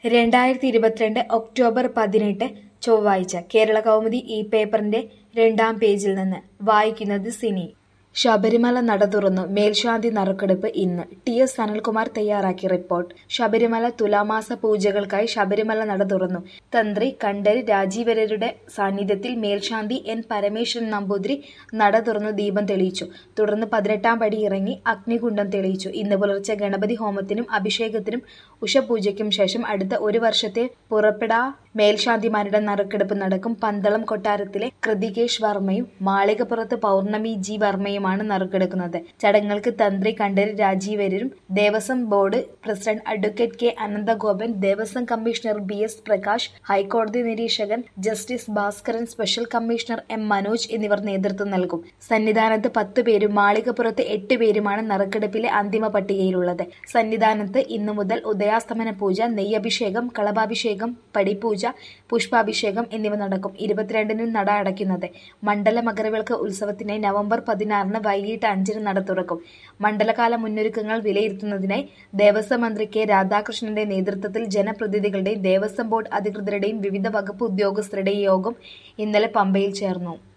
രണ്ടായിരത്തി ഇരുപത്തിരണ്ട് ഒക്ടോബർ പതിനെട്ട് ചൊവ്വാഴ്ച കേരള കൗമുദി ഈ പേപ്പറിന്റെ രണ്ടാം പേജിൽ നിന്ന് വായിക്കുന്നത് സിനി ശബരിമല നട തുറന്നു മേൽശാന്തി നറുക്കെടുപ്പ് ഇന്ന് ടി എസ് സനൽകുമാർ തയ്യാറാക്കിയ റിപ്പോർട്ട് ശബരിമല തുലാമാസ പൂജകൾക്കായി ശബരിമല നട തുറന്നു തന്ത്രി കണ്ഠര് രാജീവരരുടെ സാന്നിധ്യത്തിൽ മേൽശാന്തി എൻ പരമേശ്വരൻ നമ്പൂതിരി നട തുറന്നു ദീപം തെളിയിച്ചു തുടർന്ന് പതിനെട്ടാം പടി ഇറങ്ങി അഗ്നികുണ്ഡം തെളിയിച്ചു ഇന്ന് പുലർച്ചെ ഗണപതി ഹോമത്തിനും അഭിഷേകത്തിനും ഉഷപൂജയ്ക്കും ശേഷം അടുത്ത ഒരു വർഷത്തെ പുറപ്പെടാ മേൽശാന്തിമാരുടെ നറുക്കെടുപ്പ് നടക്കും പന്തളം കൊട്ടാരത്തിലെ കൃതികേഷ് വർമ്മയും മാളികപ്പുറത്ത് പൗർണമി ജി വർമ്മയുമാണ് നറുക്കെടുക്കുന്നത് ചടങ്ങുകൾക്ക് തന്ത്രി കണ്ഠര് രാജീവരും Devaswom board president advocate K Ananthagopan Devaswom commissioner B S Prakash ഹൈക്കോടതി നിരീക്ഷകൻ justice Bhaskaran special commissioner M Manoj എന്നിവർ നേതൃത്വം നൽകും സന്നിധാനത്ത് പത്ത് പേരും മാളികപ്പുറത്ത് എട്ട് പേരുമാണ് നറുക്കെടുപ്പിലെ അന്തിമ പട്ടികയിലുള്ളത് സന്നിധാനത്ത് ഇന്നു മുതൽ ഉദയാസ്തമന പൂജ നെയ്യഭിഷേകം കളഭാഭിഷേകം പടിപൂജ പുഷ്പാഭിഷേകം എന്നിവ നടക്കും ഇരുപത്തിരണ്ടിന് നട അടയ്ക്കുന്നത് മണ്ഡല മകരവിളക്ക് ഉത്സവത്തിനായി നവംബർ പതിനാറിന് വൈകിട്ട് അഞ്ചിന് നട തുറക്കും മണ്ഡലകാല മുന്നൊരുക്കങ്ങൾ വിലയിരുത്തുന്നതിനായി ദേവസ്വം മന്ത്രി കെ രാധാകൃഷ്ണന്റെ നേതൃത്വത്തിൽ ജനപ്രതിനിധികളുടെയും ദേവസ്വം ബോർഡ് അധികൃതരുടെയും വിവിധ വകുപ്പ് ഉദ്യോഗസ്ഥരുടെയും യോഗം ഇന്നലെ പമ്പയിൽ ചേർന്നു